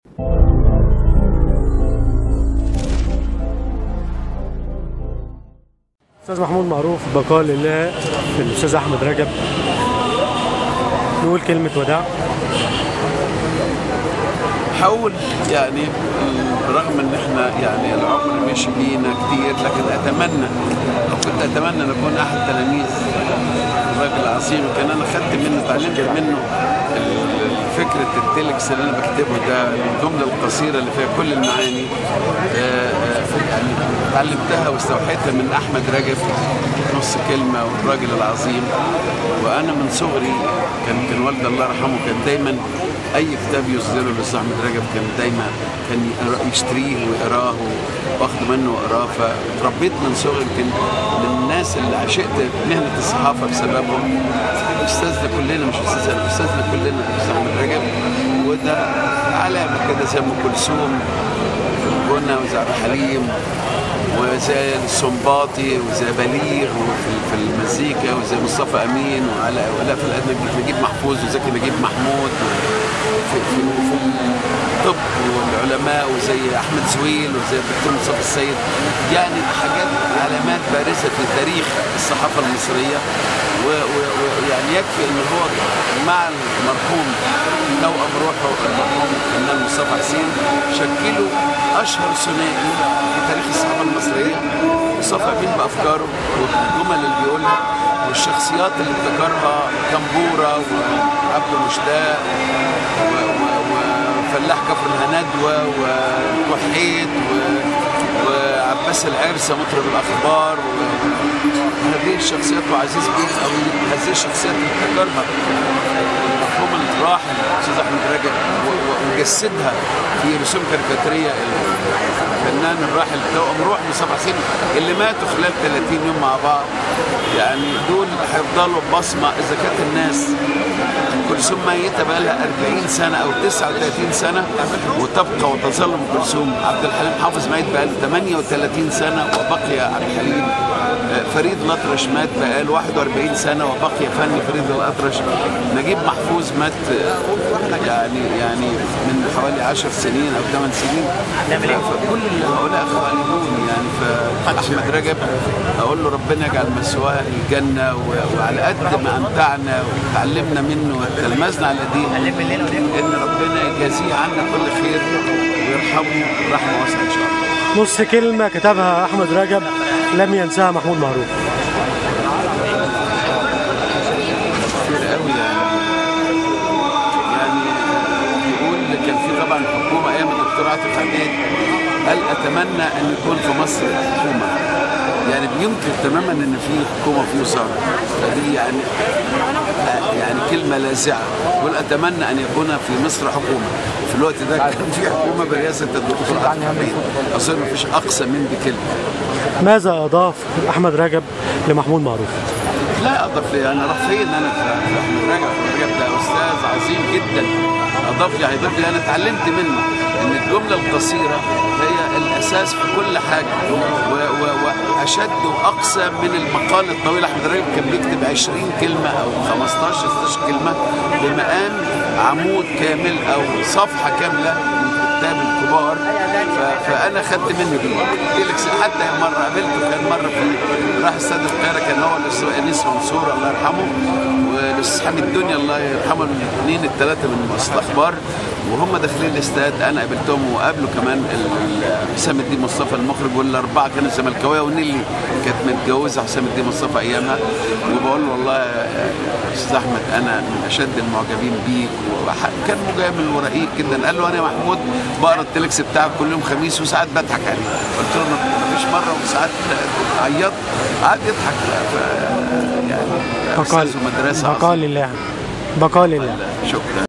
استاذ محمود معروف بقاء لله الاستاذ احمد رجب نقول كلمه وداع حاول يعني برغم ان احنا يعني العمر مشي بينا كتير لكن اتمنى او كنت اتمنى ان اكون احد تلاميذ الراجل العظيم كان انا خدت منه اتعلمت منه ال- فكره التلكس اللي انا بكتبه ده الجمله القصيره اللي فيها كل المعاني آه، آه، يعني اتعلمتها واستوحيتها من احمد رجب نص كلمه والراجل العظيم وانا من صغري كان كان والدي الله يرحمه كان دايما اي كتاب يصدره الاستاذ احمد رجب كان دايما كان يقرأ- يشتريه ويقراه واخد منه واقراه فتربيت من صغري يمكن من الناس اللي عشقت مهنه الصحافه بسببهم استاذنا كلنا مش استاذنا استاذنا كلنا الاستاذ احمد رجب وده علامه كده زي ام كلثوم في الغنى وزي عبد الحليم وزي السنباطي وزي بليغ وفي في المزيكا وزي مصطفى امين وعلى ولا في الادب نجيب محفوظ وزكي نجيب محمود في, في, في الطب والعلماء وزي احمد زويل وزي الدكتور مصطفى السيد يعني حاجات علامات بارزه في تاريخ الصحافه المصريه و- و- ويعني يكفي ان هو مع المرحوم توأم روحه المرحوم الفنان مصطفى حسين شكلوا اشهر ثنائي في تاريخ الصحافه المصريه مصطفى امين بافكاره والجمل اللي بيقولها والشخصيات اللي ابتكرها كمبوره وعبد مشتاق و- و- وفلاح كفر الهندوه وكحيت و- وعباس العرسه مطرب الاخبار وهذه الشخصيات وعزيز بيه او هذه الشخصيات اللي ابتكرها المرحوم الراحل الاستاذ احمد رجب و- و- وجسدها في رسوم كاريكاتيريه الفنان الراحل توأم روح مصطفى حسين اللي ماتوا خلال 30 يوم مع بعض يعني دول هيفضلوا بصمه اذا كانت الناس ام كلثوم ميته بقى لها 40 سنه او 39 سنه وتبقى وتظل ام كلثوم عبد الحليم حافظ ميت بقى له 38 سنه وبقي عبد الحليم آه، فريد الأطرش مات بقاله 41 سنه وبقي فن فريد الأطرش نجيب محفوظ مات آه، يعني يعني من حوالي 10 سنين او 8 سنين ف- فكل هؤلاء خالدون يعني فاحمد رجب اقول له ربنا يجعل مثواه الجنه و- وعلى قد ما امتعنا وتعلمنا منه وتلمذنا على دينه ان ربنا يجازيه عنا كل خير ويرحمه رحمه واسعه ان شاء الله نص كلمه كتبها احمد رجب لم ينساها محمود معروف كتير قوي يعني يعني بيقول كان في طبعا حكومه ايام الدكتور عاطف عبيد قال اتمنى ان يكون في مصر حكومه يعني بينكر تماما ان في حكومه وفي وزاره فدي يعني يعني كلمه لاذعه يقول اتمنى ان يكون في مصر حكومه في الوقت ده كان في حكومه برئاسه الدكتور عاطف عبيد اظن مفيش اقصى من دي كلمه ماذا اضاف احمد رجب لمحمود معروف لا اضاف لي انا راح فين انا في في احمد رجب احمد رجب ده استاذ عظيم جدا اضاف لي هيضيف لي انا اتعلمت منه ان الجمله القصيره هي الاساس في كل حاجه و- و- واشد واقسى من المقال الطويل احمد رجب كان بيكتب 20 كلمه او 15 16 كلمه بمقام عمود كامل او صفحه كامله من الكتاب الكبار ف- فانا خدت منه دي فيليكس حتى مره قابلته كان مره في راح استاد القاهره كان هو الاستاذ انيس منصور الله يرحمه والاستاذ حميد الدنيا الله يرحمه الاثنين الثلاثه من مؤسسه الاخبار وهم داخلين الاستاد انا قابلتهم وقابلوا كمان ال- ال- حسام الدين مصطفى المخرج والاربعه كانوا زملكاويه ونيلي كانت متجوزه حسام الدين مصطفى ايامها وبقول له والله يا استاذ احمد انا من اشد المعجبين بيك وح- كان مجامل ورقيق جدا قال له انا يا محمود بقرا التليكس بتاعك كل يوم خميس وساعات بضحك عليه قلت له ما فيش مره وساعات عيطت قعد يضحك ف يعني بقاء استاذ ومدرسه بقاء لله بقاء لله شكرا